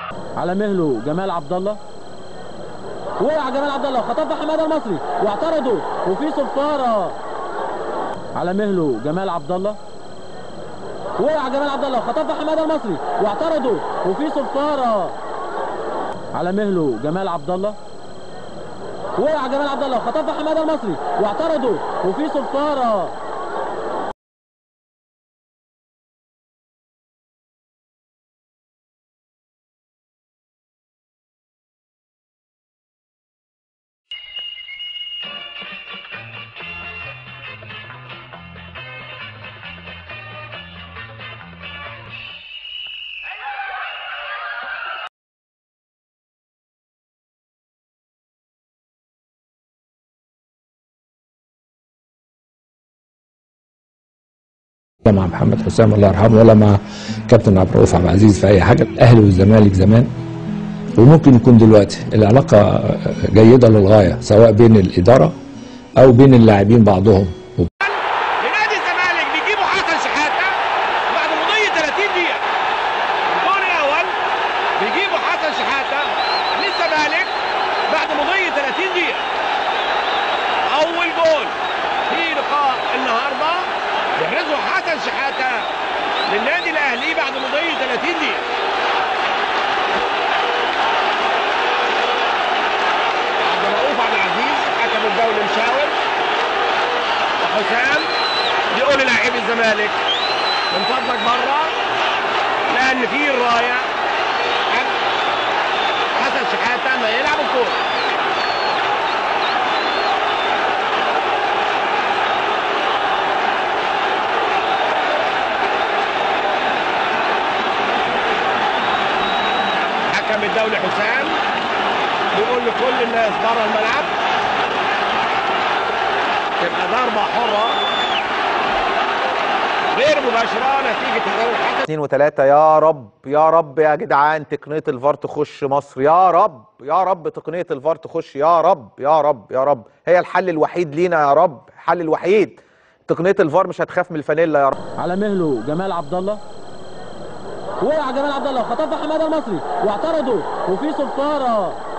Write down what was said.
على مهله جمال عبد الله وقع جمال عبد الله خطفها حماده المصري واعترضوا وفي صفاره على مهله جمال عبد الله وقع جمال عبد الله خطفها حماده المصري واعترضوا وفي صفاره على مهله جمال عبد الله وقع جمال عبد الله خطفها حماده المصري واعترضوا وفي صفاره لا مع محمد حسام الله يرحمه ولا مع كابتن عبد الرؤوف عبد العزيز في اي حاجه الاهلي والزمالك زمان وممكن يكون دلوقتي العلاقه جيده للغايه سواء بين الاداره او بين اللاعبين بعضهم لنادي الزمالك بيجيبوا حسن شحاته بعد مضي 30 دقيقه الجول الاول بيجيبوا حسن شحاته للزمالك بعد مضي 30 دقيقه اول جول في لقاء النهارده يحرزه حسن شحاته للنادي الاهلي بعد مضي 30 دقيقه عبد الرؤوف عبد العزيز حكم الدولي مشاور وحسام يقول للاعبي الزمالك من فضلك بره لان في الرايه حق حسن شحاته ما يلعب الكوره حكم الدولي حسام بيقول لكل الناس بره الملعب تبقى ضربه حره غير مباشره نتيجه هدف حسن اثنين وثلاثة يا رب يا رب يا جدعان تقنية الفار تخش مصر يا رب يا رب تقنية الفار تخش يا رب يا رب يا رب هي الحل الوحيد لينا يا رب الحل الوحيد تقنية الفار مش هتخاف من الفانيلا يا رب على مهله جمال عبد الله وقع جمال عبد الله خطفها حماده المصري واعترضوا وفي صفاره